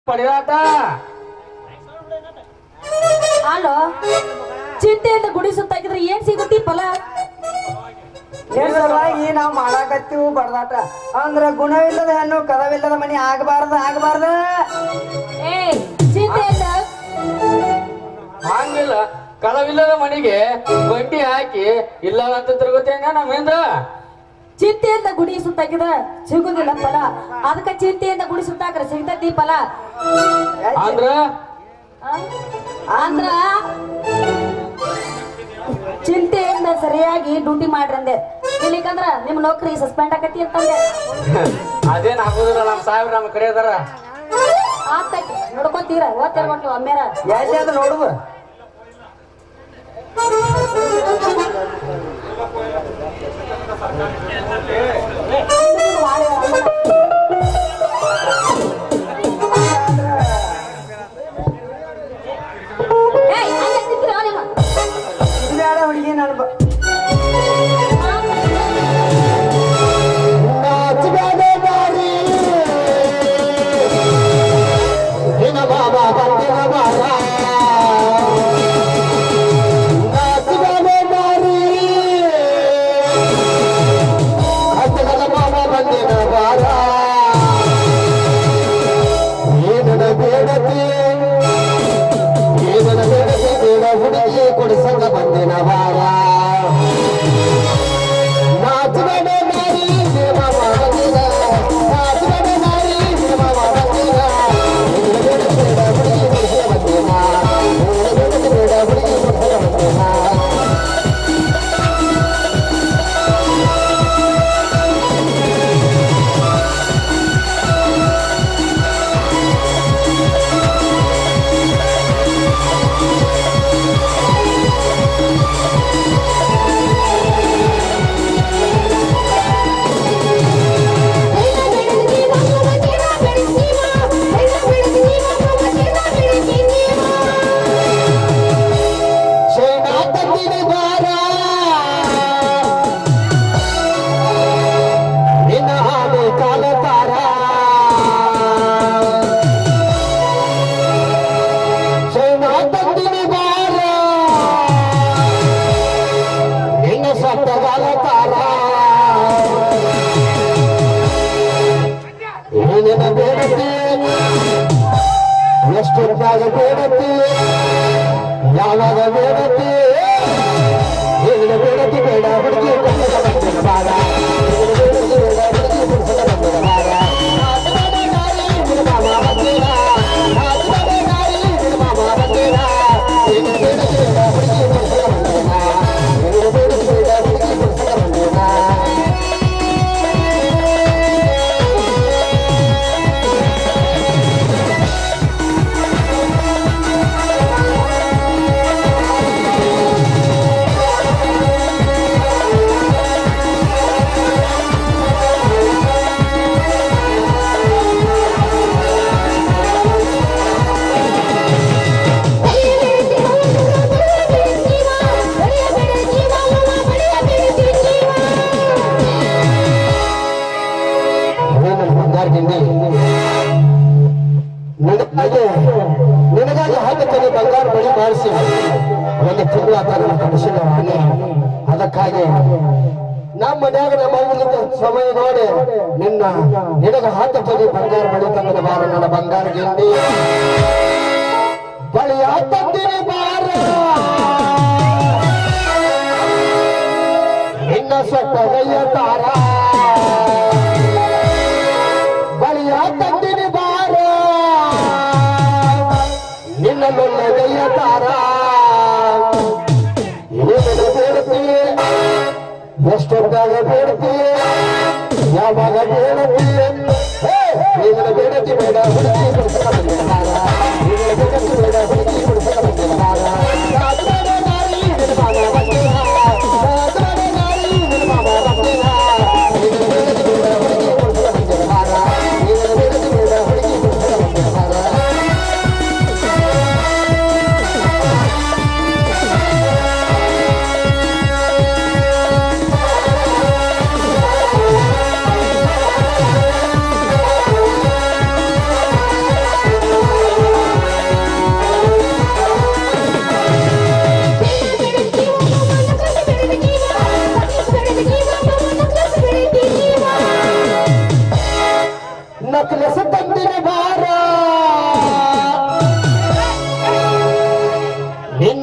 ಪಡೆದಾಟ hello ಚಿಂತೆಯಿಂದ ಗುಡಿ ಸುತ್ತಾಕಿದ್ರೆ ಏನ್ ಸಿಗುತ್ತಿ ಫಲ ಏನ್ ಸಲುವಾಗಿ ನಾವ್ ಮಾಡಾಕತ್ತೀವಿ ಬಡದಾಟ ಅಂದ್ರ ಗುಣವಿಲ್ಲದ ಹೆಣ್ಣು ಕದವಿಲ್ಲದ ಮನಿ ಆಗಬಾರ್ದ ಆಗಬಾರ್ದ ಏ ಚಿಂತೆಯಿಂದ ಹಂಗಿಲ್ಲ ಕಳವಿಲ್ಲದ ಮನೆಗೆ ಬಡ್ಡಿ ಹಾಕಿ ಇಲ್ಲ ಅಂತ ತಿರುಗುತ್ತೇನ ನಮ್ಮಿಂದ ಚಿಂತೆಯಿಂದ ಗುಡಿ ಸುತ್ತಾಕಿದ್ರ ಸಿಗುದಿಲ್ಲ ಫಲ ಅದಕ್ಕ ಚಿಂತೆಯಿಂದ ಗುಡಿ ಸುತ್ತಾಕ್ರ ಸಿಗ್ತೈತಿ ಫಲ ಅಂದ್ರ ಆ? ಅಂದ್ರ ಚಿಂತೆಯಿಂದ ಸರಿಯಾಗಿ ಡ್ಯೂಟಿ ಮಾಡ್ರಂದೆ ಇಲ್ಲಿಕಂದ್ರ ನಿಮ್ ನೌಕರಿ ಸಸ್ಪೆಂಡ್ ಆಕತಿ ಅಂತಂದೆ ಅದೇನ್ ಆಗುದಿಲ್ಲ ನಮ್ ಸಾಹೇಬ್ರ ನಮ್ಮ ಕಡೆ ಅದಾರ ಆಗ್ತೈತಿ ನೋಡ್ಕೊಂತೀರ ಓದ್ತಿರ್ಬೇಕು ಅಮ್ಮೇರ ಎಲ್ಲಿ ಅದು ನೋಡುದು ಏಯ್ ಅಲ್ಲೇ ನಿಂತ್ರಿ ಅವ್ನಿವ. ಬ್ಯಾಡ ಹುಡುಗಿ ನಾನು ಬ- ಕೊಡಿಸಂಗ ಬಂದಿನ ಬಾರ ನಾಚುಗಡೆ ನಾರಿ ದೇವ ಮಾಡದಿರ ನಾಚುಗಡೆ ನಾರಿ ದೇವ ಮಾಡದಿರ ಬೇಡ ಬೇಡ ಹುಡುಗಿ ಕೊಡಿಸಲ ಬಂದಿನ ಬೇಡ ಬೇಡ ಹುಡುಗಿ ಕೊಡಿಸಲ ಬಂದಿನ ಶೇನಾ ತಂದಿನ ಬಾರ ನಿನ್ನ ಹಾಡು ಕಾಲ ತಾರ ಶೇನಾ ತಂದಿನ ಬಾರ ನಿನ್ನ ಸತ್ತಗಾಲ ತಾರ ಏನಿನ ಬೇಡತಿ ಎಷ್ಟು ಜಾಗ ಬೇಡತಿ ಯಾವಾಗ ಬೇಡತಿ ಏನಿನ ಬೇಡತಿ ಬೇಡ ಹುಡುಗಿ ಕೊಟ್ಟದ ಬಂದಿನ ಬಾರ ಏನಿನ ಬೇಡತಿ ಬೇಡ ಹುಡುಗಿ ಕೊಡಿಸದ ಬಂದಿನ ಬಾರ ನಾಚುಗಡೆ ನಾರಿ ನಿನ್ನ ಮಾಮ ಬಂದಿರ ನಾಚುಗಡೆ ನಾರಿ ನಿನ್ನ ಮಾಮ ಬಂದಿರ ಏನಿನ ಬೇಡತಿ ಬೇಡ ಹುಡುಗಿ ಕೊಡಿಸದ ಬಂದಿನ ಏನಿನ ಬೇಡತಿ ಬೇಡ ಹುಡುಗಿ ಕೊಡಿಸದ ಬಂದಿನ ನನ್ನ ಬಂಗಾರದಿಂದ ನನಗೆ ನಿನಗಾಗಿ ಹಾಕುತ್ತದೆ ಬಂಗಾರ ಬಳಿ ಮಾಡಿಸಿ ಒಂದು ತಿಂಗಳ ನನ್ನ ಕಳಿಸಿದ ನಾನೇ ಅದಕ್ಕಾಗಿ ನಮ್ಮ ಮನ್ಯಾಗ ನಮ್ಮ ಅವ್ವನಿಂದ ಸಮಯ ನೋಡಿ ನಿನ್ನ ನಿನಗ ಹಾಕುತ್ತದೆ ಬಂಗಾರ ಬಳಿ ತಂದ ಬಾರ ನನ್ನ ಬಂಗಾರ ಗಿಂಡಿ ಬಳಿಯ ತಂದಿನಿ ಬಾರ ನಿನ್ನ ಸೊಟ್ಟಗಯ್ಯ ತಾರ ಬಳಿಯ ತಂದಿನಿ ಬಾರ ನಿನ್ನ ನೊಲ್ಲಗಯ್ಯ ತಾರ ಏನಿನ ಬೇಡ್ತಿ ಎಷ್ಟೊತ್ತಾಗ ಬೇಡ್ತಿ ಯಾವಾಗ ಬೇಡತಿ ಏನಿನ ಬೇಡತಿ ಬೇಡ ಹುಡುಗಿ ಕೊಡಿಸಲ ಬಂದಿನ ಬಾರ ಏನಿನ ಬೇಡತಿ ಬೇಡ ಹುಡುಗಿ ಕೊಡಿಸಲ ಬಂದಿನ ಬಾರ ರಾಜಮಾಡ ನಾರಿ ನಿನ್ನ ಮಾಮ ಬಂದಿನ ರಾಜಮಾಡ ನಾರಿ ನಿನ್ನ ಮಾಮ ಬಂದಿನ ಏನಿನ ಬೇಡತಿ ಬೇಡ ಹುಡುಗಿ ಕೊಡಿಸಲ ಬಂದಿನ ಬಾರ ಏನಿನ ಬೇಡತಿ ಬೇಡ ಹುಡುಗಿ ಕೊಡಿಸಲ ಬಂದಿನ ಬಾರ ¡Suscríbete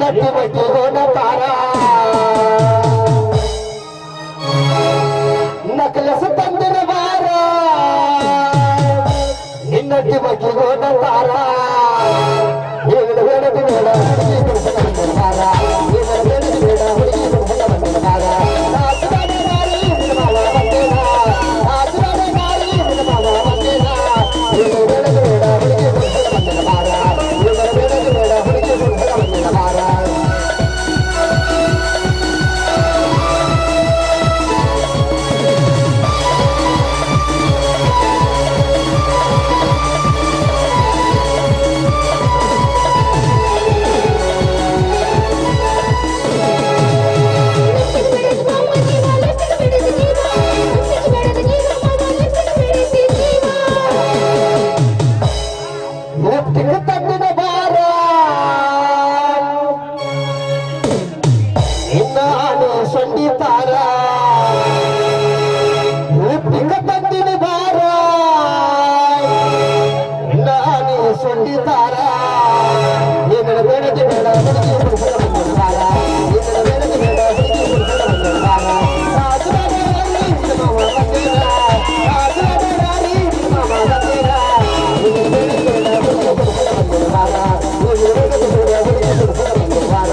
ನಿನ್ನಟ್ಟಿ ಮಟ್ಟಿಗೋಣ ತಾರ ನಕಲಸ ತಂದಿನ ಬಾರ ನಿನ್ನಟ್ಟಿ ಮಟ್ಟಿಗೋಣ ತಾರ ಏಳು ಬೇಡದು ಬೇಡ ಹುಡುಗಿ ಬಿಡಿಸದ ಬಂದಿನ ಬಾರ ಏಳು ಬೇಡದು ಬೇಡ ಹುಡುಗಿ ಬಿಡಿಸದ ಬಂದಿನ ಬಾರ ನಾಚುರಾಡ ನಾರಿ ನಿನ್ನ ಮಾವ ಬಂದೇನ ನಾಚುರಾಡ ನಾರಿ ನಿನ್ನ ಮಾವ ಬಂದೇನ ಏಳು ಬೇಡದು ಬೇಡ ಹುಡುಗಿ ಬಿಡಿಸದ ಬಂದಿನ ಬಾರ ಏಳು ಬೇಡದು ಬೇಡ ಹುಡುಗಿ ಬಿಡಿಸದ ಬಂದಿನ ಬಾರ ಮುಕ್ತಿಗೆ ತಂದಿನ ಬಾರ ಇನ್ನಾನು ಸಂಡಿತಾರ ಮುಕ್ತಿಗೆ ತಂದಿನ ಬಾರ ಇನ್ನಾನು ಸಂಡಿತಾರ ನಿನ್ನ ಬೇಡದೆ ಬೇಡ ಹುಡುಗಿ ಹುಡುಗರ ಬಂದಿನ ಬಾರ ನಿನ್ನ ಬೇಡದೆ ಬೇಡ ಹುಡುಗಿ ಹುಡುಗರ ಬಂದಿನ ಬಾರ ರಾಜರಾಜ ರಾಣಿ ನಿನ್ನ ಮಾವ ಬಂದಿನ ರಾಜರಾಜ ರಾಣಿ ನಿನ್ನ ಮಾವ ಬಂದಿನ ನಿನ್ನ ಬೇಡದೆ ಬೇಡ ಹುಡುಗಿ ಹುಡುಗರ ಬಂದಿನ ಬಾರ ನಿನ್ನ ಬೇಡದೆ ಬೇಡ ಹುಡುಗಿ ಹುಡುಗರ ಬಂದಿನ ಬಾರ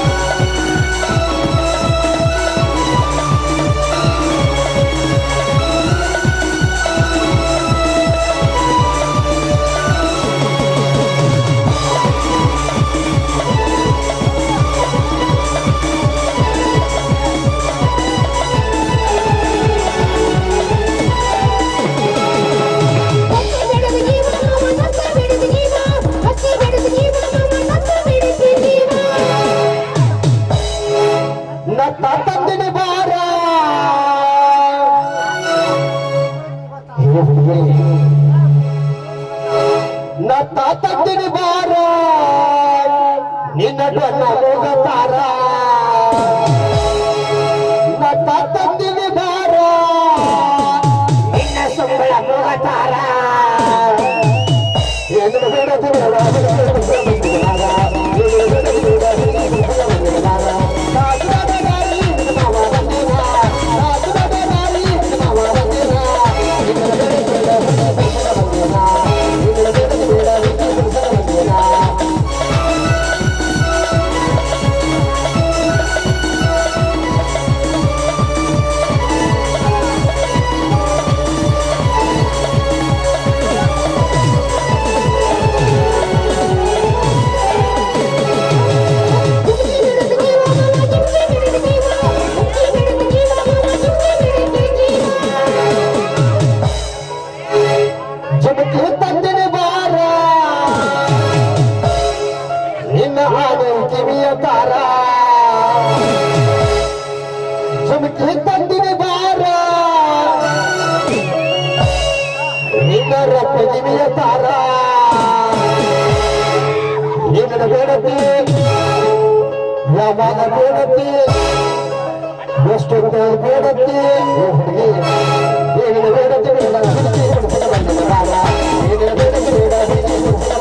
ನತ್ತ ತಂದಿನ ಬಾರ ಏ ಹುಡುಗಿ, ನತ್ತ ತಂದಿನ ಬಾರ ನಿನ್ನ ಡೊನ್ನ ಹೋಗತಾರ ನತ್ತ ತಂದಿನ ಬಾರ ನಿನ್ನ ಸಂಬಳ ಹೋಗತಾರ ಏನು ಬೇಡದು ಬೇಡ ಹುಡುಗಿ ಹುಡುಗಿ ಬಂದಿರಾಗ. ಏನು ಬೇಡದು ಬೇಡ ಹುಡುಗಿ ಹುಡುಗಿ ಬಂದಿರಾಗ. ರಾಜರಾಜ ರಾಣಿ ನಿನ್ನ ಮಾವ ಬಂದಿರ. ರಾಜರಾಜ ರಾಣಿ ನಿನ್ನ ಮಾವ ಬಂದಿರ. ನಿನ್ನ ಬೇಡದು ಬೇಡ ಹುಡುಗಿ ಹುಡುಗಿ ಬಂದಿರ. ನಿನ್ನ ಬೇಡದು ಬೇಡ ಹುಡುಗಿ ಹುಡುಗಿ ಬಂದಿರ. ಜಗತ್ತಿಗೆ ತಂದಿನ ಬಾರ ನಿನ್ನ ಹಾಡು ಕಿವಿಯ ತಾರ ಜಮಕ್ಕೆ ತಂದಿನ ಬಾರ ನಿನ್ನ ರಪ್ಪ ಕಿವಿಯ ತಾರ ನಿನ್ನ ಬೇಡತಿ ಯಾವಾಗ ಬೇಡತಿ ಎಷ್ಟೊಂದು ಬೇಡತಿ ಹುಡುಗಿ ಏನಿನ ಬೇಡತಿ ಬೇಡ ಹುಡುಗಿ ಹುಡುಗನ ಬಂದಿನ ಬಾರ ಏನಿನ ಬೇಡತಿ ಬೇಡ ಹುಡುಗಿ ಹುಡುಗನ